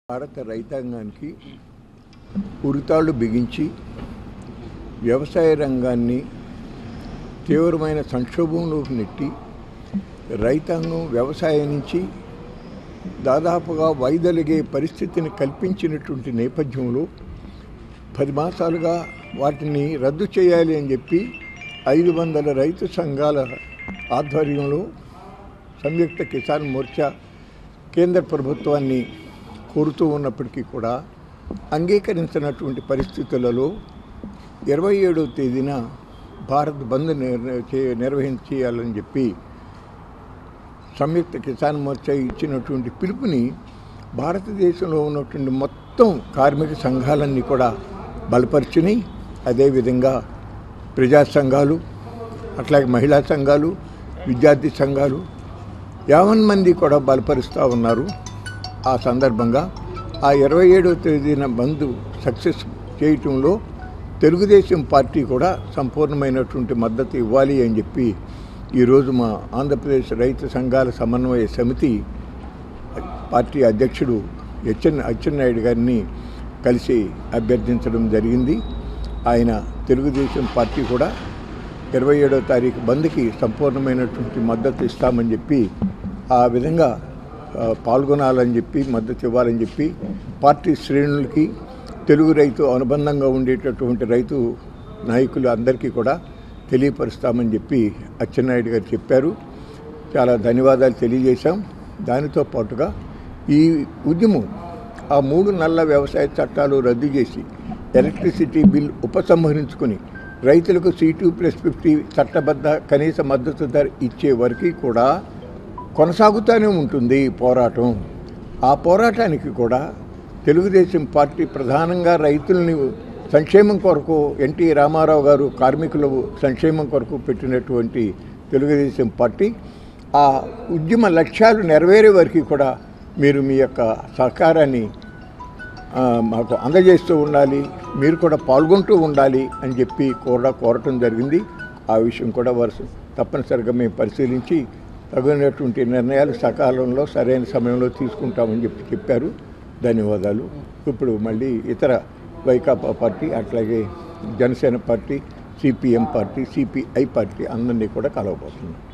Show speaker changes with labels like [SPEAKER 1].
[SPEAKER 1] భారత రైతాంగానికి ఉరితాళ్లు బిగించి వ్యవసాయ రంగాన్ని తీవ్రమైన సంక్షోభంలోకి నెట్టి రైతాంగం వ్యవసాయం నుంచి దాదాపుగా వైదొలిగే పరిస్థితిని కల్పించినటువంటి నేపథ్యంలో పది మాసాలుగా వాటిని రద్దు చేయాలి అని చెప్పి ఐదు వందల రైతు సంఘాల ఆధ్వర్యంలో సంయుక్త కిసాన్ మోర్చా కేంద్ర ప్రభుత్వాన్ని కోరుతూ ఉన్నప్పటికీ కూడా అంగీకరించినటువంటి పరిస్థితులలో ఇరవై ఏడవ తేదీన భారత్ బంద్ నిర్- చే- నిర్వహించేయాలని చెప్పి సంయుక్త కిసాన్ మోర్చా ఇచ్చినటువంటి పిలుపుని భారతదేశంలో ఉన్నటువంటి మొత్తం కార్మిక సంఘాలన్నీ కూడా బలపరిచినాయి అదేవిధంగా ప్రజా సంఘాలు అట్లాగే మహిళా సంఘాలు విద్యార్థి సంఘాలు యావన్ మంది కూడా బలపరుస్తూ ఉన్నారు ఆ సందర్భంగా ఆ ఇరవై ఏడవ తేదీన బంద్ సక్సెస్ చేయటంలో తెలుగుదేశం పార్టీ కూడా సంపూర్ణమైనటువంటి మద్దతు ఇవ్వాలి అని చెప్పి ఈరోజు మా ఆంధ్రప్రదేశ్ రైతు సంఘాల సమన్వయ సమితి పార్టీ అధ్యక్షుడు హెచ్ఎన్ అచ్చెన్నాయుడు గారిని కలిసి అభ్యర్థించడం జరిగింది ఆయన తెలుగుదేశం పార్టీ కూడా ఇరవై ఏడవ తారీఖు బంద్కి సంపూర్ణమైనటువంటి మద్దతు ఇస్తామని చెప్పి ఆ విధంగా ఆ, పాల్గొనాలని చెప్పి మద్దతు ఇవ్వాలని చెప్పి పార్టీ శ్రేణులకి తెలుగు రైతు అనుబంధంగా ఉండేటటువంటి రైతు నాయకులు అందరికీ కూడా తెలియపరుస్తామని చెప్పి అచ్చెన్నాయుడు గారు చెప్పారు చాలా ధన్యవాదాలు తెలియజేశాం దానితో పాటుగా ఈ ఉద్యమం ఆ మూడు నల్ల వ్యవసాయ చట్టాలు రద్దు చేసి ఎలక్ట్రిసిటీ బిల్ ఉపసంహరించుకొని రైతులకు సీటు ప్లస్ ఫిఫ్టీ చట్టబద్ధ కనీస మద్దతు ధర ఇచ్చే వరకు కూడా కొనసాగుతూనే ఉంటుంది ఈ పోరాటం ఆ పోరాటానికి కూడా తెలుగుదేశం పార్టీ ప్రధానంగా రైతుల్ని సంక్షేమం కొరకు ఎన్టీ రామారావు గారు కార్మికుల సంక్షేమం కొరకు పెట్టినటువంటి తెలుగుదేశం పార్టీ ఆ ఉద్యమ లక్ష్యాలు నెరవేరే వరకు కూడా మీరు మీ యొక్క సహకారాన్ని ఆ, మాకు అందజేస్తూ ఉండాలి మీరు కూడా పాల్గొంటూ ఉండాలి అని చెప్పి కూడా కోరటం జరిగింది ఆ విషయం కూడా వారు తప్పనిసరిగా మేము పరిశీలించి తగినటువంటి నిర్ణయాలు సకాలంలో సరైన సమయంలో తీసుకుంటామని చెప్పి చెప్పారు ధన్యవాదాలు ఇప్పుడు మళ్ళీ ఇతర వైకాపా పార్టీ అట్లాగే Janasena party CPM party CPI party అందరినీ కూడా కలవబోతున్నాం